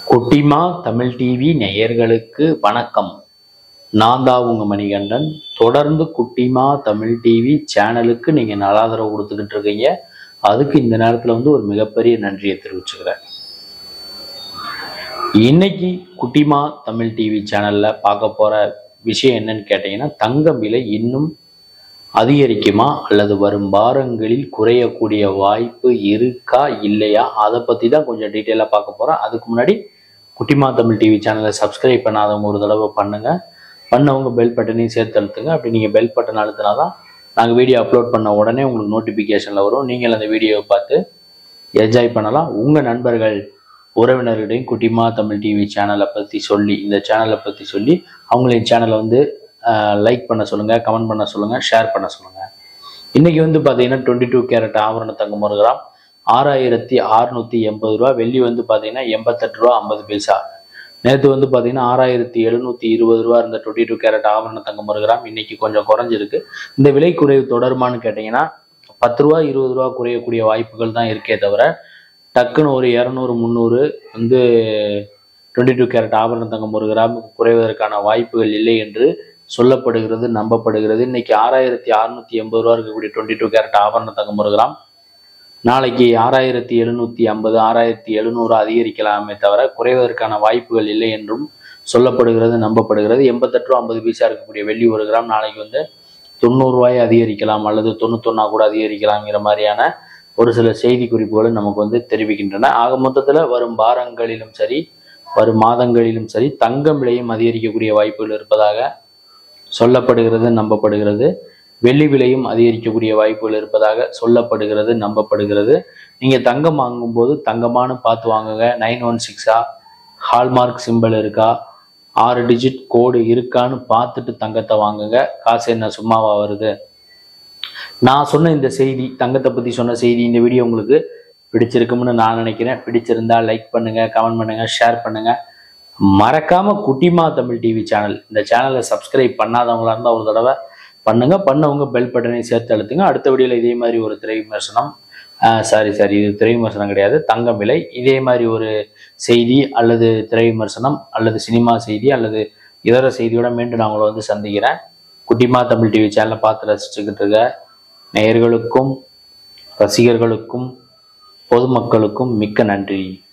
குட்டிமா தமிழ் டிவி நேயர்களுக்கு வணக்கம் நான் தான் உங்க மணிகண்டன் தொடர்ந்து குட்டிமா தமிழ் டிவி சேனலுக்கு நீங்க நலாதரவு கொடுத்துக்கிட்டு இருக்கீங்க அதுக்கு இந்த நேரத்துல வந்து ஒரு மிகப்பெரிய நன்றியை தெரிவிச்சுக்கிறேன் இன்னைக்கு குட்டிமா தமிழ் டிவி சேனல்ல பார்க்க போற விஷயம் என்னன்னு கேட்டீங்கன்னா தங்கம் விலை இன்னும் அதிகரிக்குமா அல்லது வரும் வாரங்களில் குறையக்கூடிய வாய்ப்பு இருக்கா இல்லையா அதை பற்றி தான் கொஞ்சம் டீட்டெயிலாக பார்க்க போகிறோம் அதுக்கு முன்னாடி குட்டிமா தமிழ் டிவி சேனலை சப்ஸ்கிரைப் பண்ணாதவங்க ஒரு தடவை பண்ணுங்க பண்ணவங்க பெல் பட்டனையும் சேர்த்து அழுத்துங்க அப்படி நீங்கள் பெல் பட்டன் அழுத்தினா தான் நாங்கள் வீடியோ அப்லோட் பண்ண உடனே உங்களுக்கு நோட்டிஃபிகேஷனில் வரும் நீங்கள் அந்த வீடியோவை பார்த்து என்ஜாய் பண்ணலாம் உங்கள் நண்பர்கள் உறவினர்களிடையும் குட்டிமா தமிழ் டிவி சேனலை பற்றி சொல்லி இந்த சேனலை பற்றி சொல்லி அவங்களின் சேனலை வந்து லைக் பண்ண சொல்லுங்கள் கமெண்ட் பண்ண சொல்லுங்கள் ஷேர் பண்ண சொல்லுங்கள் இன்றைக்கி வந்து பார்த்தீங்கன்னா டுவெண்ட்டி டூ கேரட் ஆபரண தங்கம் ஒரு கிராம் ஆறாயிரத்தி அறுநூற்றி எண்பது ரூபா வெள்ளி வந்து பார்த்தீங்கன்னா எண்பத்தெட்டு ரூபா ஐம்பது பைசா நேற்று வந்து பார்த்தீங்கன்னா ஆறாயிரத்தி எழுநூற்றி இருபது ரூபா இருந்த டுவெண்ட்டி டூ கேரட் ஆபரண தங்கம் ஒரு கிராம் இன்னைக்கு கொஞ்சம் குறைஞ்சிருக்கு இந்த விலை குறைவு தொடருமான்னு கேட்டிங்கன்னா பத்து ரூபா இருபது ரூபா குறையக்கூடிய வாய்ப்புகள் தான் இருக்கே தவிர டக்குன்னு ஒரு இரநூறு முந்நூறு வந்து டுவெண்ட்டி டூ கேரட் ஆபரண தங்கம் ஒரு கிராமுக்கு குறைவதற்கான வாய்ப்புகள் இல்லை என்று சொல்லப்படுகிறது நம்பப்படுகிறது இன்னைக்கு ஆறாயிரத்தி அறுநூத்தி எண்பது ரூபா இருக்கக்கூடிய டுவெண்ட்டி டூ கேரட் ஆபரண தங்கம் ஒரு கிராம் நாளைக்கு ஆறாயிரத்தி எழுநூத்தி ஐம்பது ஆறாயிரத்தி எழுநூறு அதிகரிக்கலாமே தவிர குறைவதற்கான வாய்ப்புகள் இல்லை என்றும் சொல்லப்படுகிறது நம்பப்படுகிறது எண்பத்தெட்டு ரூபா ஐம்பது பைசா இருக்கக்கூடிய வெள்ளி ஒரு கிராம் நாளைக்கு வந்து தொண்ணூறு ரூபாய் அதிகரிக்கலாம் அல்லது தொண்ணூத்தொன்னா கூட அதிகரிக்கலாங்கிற மாதிரியான ஒரு சில செய்தி குறிப்புகளும் நமக்கு வந்து தெரிவிக்கின்றன ஆக மொத்தத்தில் வரும் வாரங்களிலும் சரி வரும் மாதங்களிலும் சரி தங்கம் விலையும் அதிகரிக்கக்கூடிய வாய்ப்புகள் இருப்பதாக சொல்லப்படுகிறது நம்பப்படுகிறது வெள்ளி விலையும் அதிகரிக்கக்கூடிய வாய்ப்புகள் இருப்பதாக சொல்லப்படுகிறது நம்பப்படுகிறது நீங்கள் தங்கம் வாங்கும்போது தங்கமானு பார்த்து வாங்குங்க நைன் ஒன் சிக்ஸா ஹால்மார்க் சிம்பிள் இருக்கா ஆறு டிஜிட் கோடு இருக்கான்னு பார்த்துட்டு தங்கத்தை வாங்குங்க காசு என்ன சும்மாவா வருது நான் சொன்ன இந்த செய்தி தங்கத்தை பற்றி சொன்ன செய்தி இந்த வீடியோ உங்களுக்கு பிடிச்சிருக்கும்னு நான் நினைக்கிறேன் பிடிச்சிருந்தா லைக் பண்ணுங்க கமெண்ட் பண்ணுங்க ஷேர் பண்ணுங்க மறக்காம குட்டிமா தமிழ் டிவி சேனல் இந்த சேனலை சப்ஸ்கிரைப் பண்ணாதவங்களா இருந்தால் ஒரு தடவை பண்ணுங்க பண்ணவங்க பெல் பட்டனை சேர்த்து அழுத்துங்க அடுத்த வீடியோவில் இதே மாதிரி ஒரு திரை விமர்சனம் சாரி சாரி இது திரை விமர்சனம் கிடையாது தங்கம் விலை இதே மாதிரி ஒரு செய்தி அல்லது திரை விமர்சனம் அல்லது சினிமா செய்தி அல்லது இதர செய்தியோட மீண்டும் நான் உங்களை வந்து சந்திக்கிறேன் குட்டிமா தமிழ் டிவி சேனலை பார்த்து ரசிச்சுக்கிட்டு இருக்க நேயர்களுக்கும் ரசிகர்களுக்கும் பொதுமக்களுக்கும் மிக்க நன்றி